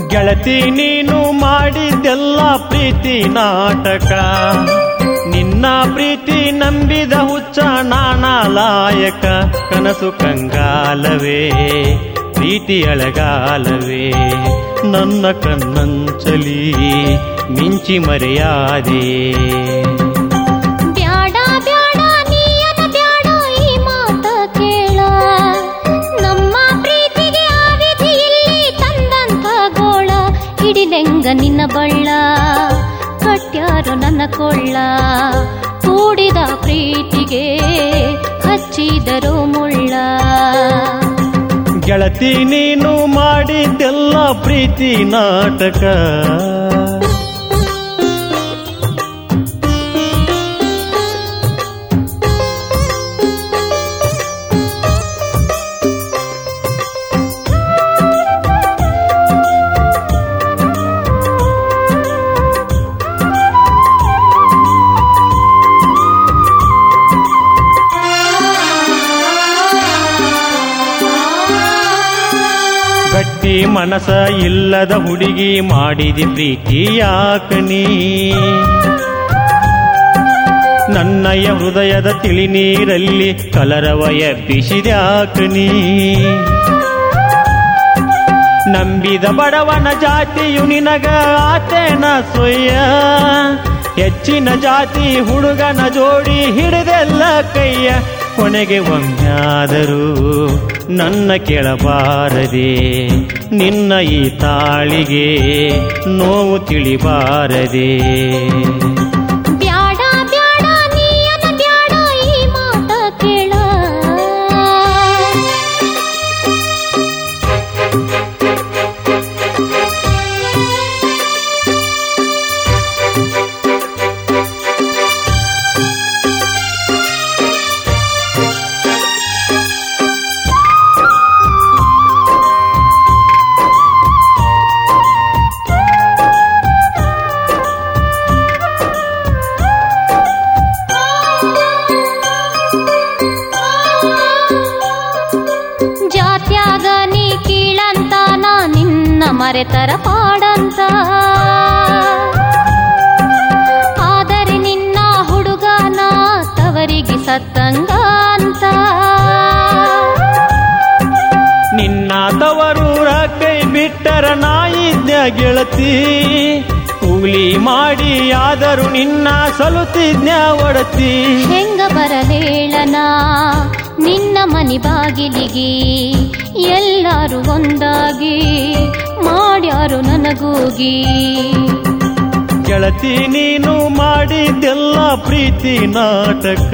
ಗೆಳತಿ ನೀನು ಮಾಡಿದ್ದೆಲ್ಲ ಪ್ರೀತಿ ನಾಟಕ ನಿನ್ನ ಪ್ರೀತಿ ನಂಬಿದ ಹುಚ್ಚ ನಾಣಾಲಾಯಕ ಕನಸು ಕಂಗಾಲವೇ ಪ್ರೀತಿ ಅಳಗಾಲವೇ ನನ್ನ ಕಣ್ಣಂಚಲಿ ಮಿಂಚಿ ಮರೆಯಾದೆ ಬ್ಯಾಡ ಬ್ಯಾಡ ನೀಯನ ಬ್ಯಾಡ ಈ ಮಾತ ಕೇಳ ನಮ್ಮ ಪ್ರೀತಿಗೆ ಆ ವಿಧಿ ಇಲ್ಲಿ ತಂದಂಥ ಗೋಳ ಹಿಡಿಲೆಂಗ ನಿನ್ನ ಬಳ್ಳ ಕಟ್ಯಾರು ನನ್ನ ಕೊಳ್ಳ ಕೂಡಿದ ಪ್ರೀತಿಗೆ ಹಚ್ಚಿದರು ಮುಳ್ಳ ಗೆಳತಿ ನೀನು ಮಾಡಿದ್ದೆಲ್ಲ ಪ್ರೀತಿ ನಾಟಕ ಗಟ್ಟಿ ಮನಸ ಇಲ್ಲದ ಹುಡುಗಿ ಮಾಡಿದಿ ಪ್ರೀತಿ ಯಾಕನಿ ನನ್ನಯ ಹೃದಯದ ತಿಳಿ ನೀರಲ್ಲಿ ಕಲರವ ಎಬ್ಬಿಸಿದ್ಯಾಕನಿ ನಂಬಿದ ಬಡವನ ಜಾತಿಯು ನಿನಗ ಆತೇನ ಸೊಯ್ಯ ಹೆಚ್ಚಿನ ಜಾತಿ ಹುಡುಗನ ಜೋಡಿ ಹಿಡಿದೆಲ್ಲ ಕೈಯ ಕೊನೆಗೆ ಒಮ್ಮ್ಯಾದರೂ ನನ್ನ ಕೇಳಬಾರದೆ ನಿನ್ನ ಈ ತಾಳಿಗೆ ನೋವು ತಿಳಿಬಾರದೆ ಬ್ಯಾಡ ಬ್ಯಾಡ ನೀಯನ ಬ್ಯಾಡ ಈ ಮಾತ ಕೇಳ ಜಾತ್ಯಾಗ ನೀ ಕೀಳಂತ ನಾ ನಿನ್ನ ಮರೆತರ ಪಾಡಂತ ಆದರೆ ನಿನ್ನ ಹುಡುಗನ ತವರಿಗೆ ಸತ್ತಂಗ ಅಂತ ನಿನ್ನ ತವರೂರ ಕೈ ಬಿಟ್ಟರ ನಾಯಿದ್ಯ ಗೆಳತಿ ಕೂಲಿ ಮಾಡಿ ಆದರೂ ನಿನ್ನ ಸಲುತಿದ್ಯ ಒಡತಿ ಹೆಂಗ ಬರಲೇಳನ ನಿನ್ನ ಮನಿ ಬಾಗಿಲಿಗೆ ಎಲ್ಲಾರು ಒಂದಾಗಿ ಮಾಡ್ಯಾರು ನನಗೂಗಿ ಗೆಳತಿ ನೀನು ಮಾಡಿದ್ದೆಲ್ಲ ಪ್ರೀತಿ ನಾಟಕ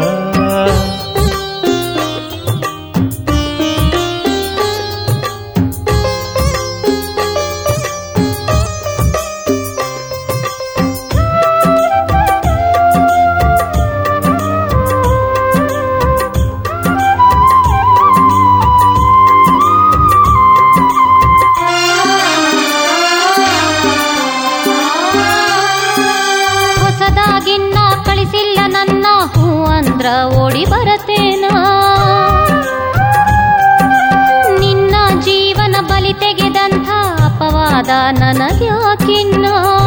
ಹೊಸದಾಗಿನ್ನ ಕಳಿಸಿಲ್ಲ ನನ್ನ ಹೂ ಅಂದ್ರ ಓಡಿ ಬರತೇನ ನಿನ್ನ ಜೀವನ ಬಲಿ ತೆಗೆದಂಥ ಅಪವಾದ ನನಗ್ಯಾಕಿನ್ನ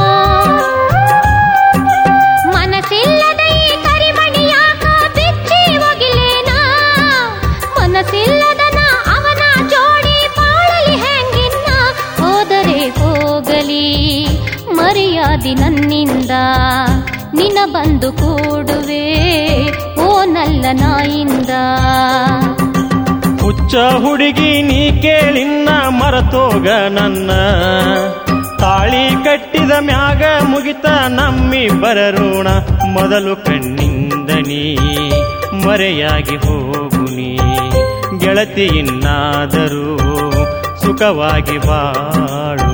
ಮನಸ್ಸಿಲ್ಲದ ಈ ಕರಿಮಣಿ ಯಾಕ ಬಿಚ್ಚಿ ಒಗಿಲೇನ ಮನಸ್ಸಿಲ್ಲದ ನಾ ಅವನ ಜೋಡಿ ಬಾಳಲಿ ಹೆಂಗಿನ್ನ ಹೋದರೆ ಹೋಗಲಿ ಮರ್ಯಾದಿ ನನ್ನಿಂದ ನಿನ ಬಂದು ಕೂಡುವೆ ಓ ನಲ್ಲ ನಾಯಿಂದ ಹುಚ್ಚ ಹುಡುಗಿ ನೀ ಕೇಳಿನ್ನ ಮರತೋಗ ನನ್ನ ತಾಳಿ ಕಟ್ಟಿದ ಮ್ಯಾಗ ಮುಗಿತ ನಮ್ಮಿಬ್ಬರ ಋಣ ಮೊದಲು ಕಣ್ಣಿಂದ ನೀ ಮರೆಯಾಗಿ ಹೋಗು ನೀ ಗೆಳತಿ ಇನ್ನಾದರೂ ಸುಖವಾಗಿ ಬಾಳು